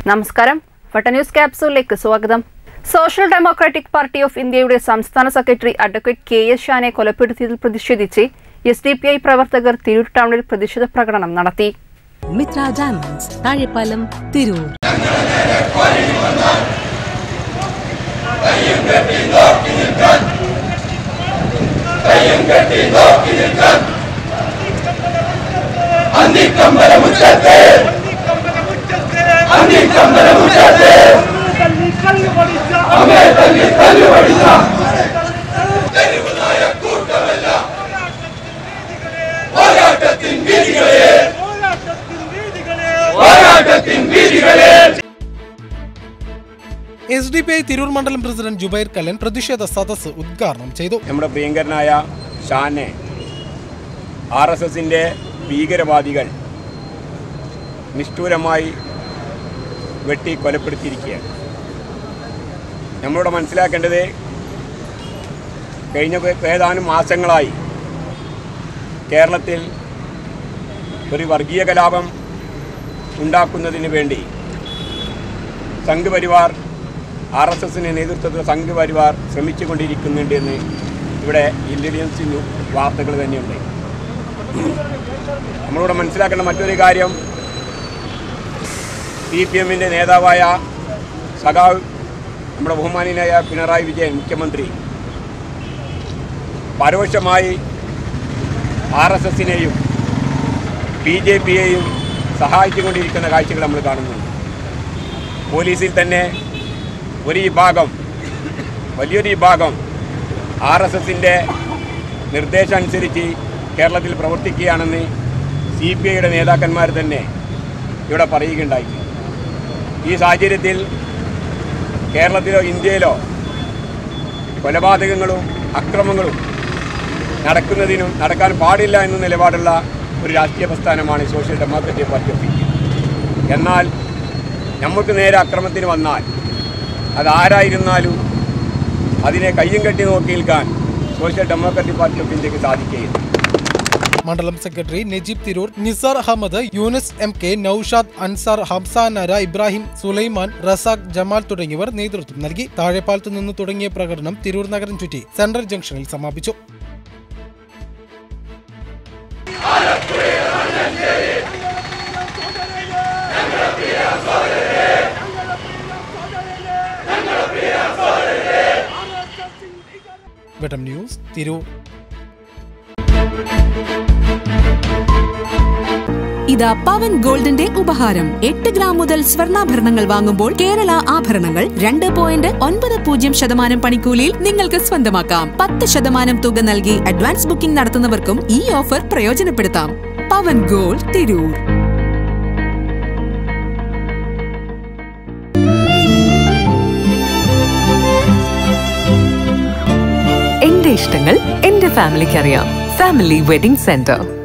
നമസ്കാരം വട്ട ന്യൂസ് ക്യാപ്സൂളിലേക്ക് സ്വാഗതം സോഷ്യൽ ഡെമോക്രാറ്റിക് പാർട്ടി ഓഫ് ഇന്ത്യയുടെ സംസ്ഥാന സെക്രട്ടറി അഡ്വക്കേറ്റ് കെ എസ് ഷാനെ കൊലപ്പെടുത്തിയതിൽ പ്രതിഷേധിച്ച് എസ് ഡി പി ഐ പ്രവർത്തകർ തിരൂർ ടൗണിൽ പ്രതിഷേധ പ്രകടനം നടത്തി മിത്ര ഡയമണ്ട്സ് താഴെപ്പാലം തിരൂർ തല്ലി കല്ല് പഠിച്ച പോരാട്ടത്തിൻ വീതികളെ S D P I Tirur മണ്ഡലം പ്രസിഡന്റ് ജുബൈർ കല്ലൻ പ്രതിഷേധ സദസ്സ് ഉദ്ഘാടനം ചെയ്തു നമ്മുടെ പ്രിയങ്കരനായ ഷാനെ ആർ എസ് എസിൻ്റെ ഭീകരവാദികൾ നിഷ്ഠൂരമായി വെട്ടി കൊലപ്പെടുത്തിയിരിക്കുകയാണ് നമ്മളിവിടെ മനസ്സിലാക്കേണ്ടത് കഴിഞ്ഞ ഏ- ഏതാനും മാസങ്ങളായി കേരളത്തിൽ ഒരു വർഗീയ കലാപം ഉണ്ടാക്കുന്നതിന് വേണ്ടി സംഘ് പരിവാർ ആർ എസ് എസിൻ്റെ നേതൃത്വത്തിൽ സംഘ് പരിവാർ ശ്രമിച്ചുകൊണ്ടിരിക്കുന്നുണ്ട് എന്ന് ഇവിടെ ഇൻ്റലിജൻസ് ന്യൂ- വാർത്തകൾ തന്നെയുണ്ട് നമ്മളിവിടെ മനസ്സിലാക്കേണ്ട മറ്റൊരു കാര്യം സി പി എമ്മിൻ്റെ നേതാവായ സഖാവ് നമ്മുടെ ബഹുമാനീയനായ പിണറായി വിജയൻ മുഖ്യമന്ത്രി പരോക്ഷമായി ആർ എസ് എസിനെയും ബി ജെ പിയെയും സഹായിച്ചുകൊണ്ടിരിക്കുന്ന കാഴ്ചകൾ നമ്മൾ കാണുന്നുണ്ട് പോലീസിൽ തന്നെ ഒരു വിഭാഗം വലിയൊരു വിഭാഗം ആർ എസ് എസിൻ്റെ നിർദ്ദേശം അനുസരിച്ച് കേരളത്തിൽ പ്രവർത്തിക്കുകയാണെന്ന് സി പി ഐയുടെ നേതാക്കന്മാർ തന്നെ ഇവിടെ പറയുകയുണ്ടായി ഈ സാഹചര്യത്തിൽ കേരളത്തിലോ ഇന്ത്യയിലോ കൊലപാതകങ്ങളും അക്രമങ്ങളും നടക്കുന്നതിനും നടക്കാൻ പാടില്ല എന്ന നിലപാടുള്ള ഒരു രാഷ്ട്രീയ പ്രസ്ഥാനമാണ് social democratic party of India എന്നാൽ നമുക്ക് നേരെ അക്രമത്തിന് വന്നാൽ അതാരായിരുന്നാലും അതിനെ കയ്യും കെട്ടി നോക്കി നിൽക്കാൻ സോഷ്യൽ ഡെമോക്രാറ്റിക് പാർട്ടി ഓഫ് ഇന്ത്യക്ക് സാധിക്കുകയില്ല മണ്ഡലം secretary Najeeb Tirur Nisar Ahmed Yunus M K Naushad Ansar ഹംസാനര ഇബ്രാഹിം സുലൈമാൻ റസാഖ് ജമാൽ തുടങ്ങിയവർ നേതൃത്വം നൽകി താഴെപ്പാലത്തു നിന്ന് തുടങ്ങിയ പ്രകടനം തിരൂർ നഗരം ചുറ്റി സെൻട്രൽ ജംഗ്ഷനിൽ സമാപിച്ചു വെട്ടം ന്യൂസ് തിരൂർ ഇതാ പവൻ ഗോൾഡിന്റെ ഉപഹാരം എട്ട് ഗ്രാം മുതൽ സ്വർണ്ണാഭരണങ്ങൾ വാങ്ങുമ്പോൾ കേരള ആഭരണങ്ങൾ രണ്ട് പോയിന്റ് ഒൻപത് പൂജ്യം ശതമാനം പണിക്കൂലിയിൽ നിങ്ങൾക്ക് സ്വന്തമാക്കാം പത്ത് ശതമാനം തുക നൽകി അഡ്വാൻസ് ബുക്കിംഗ് നടത്തുന്നവർക്കും ഈ ഓഫർ പ്രയോജനപ്പെടുത്താം പവൻ ഗോൾഡ് തിരൂർ എന്റെ ഇഷ്ടങ്ങൾ എന്റെ ഫാമിലിക്ക് അറിയാം ഫാമിലി വെഡിംഗ് സെന്റർ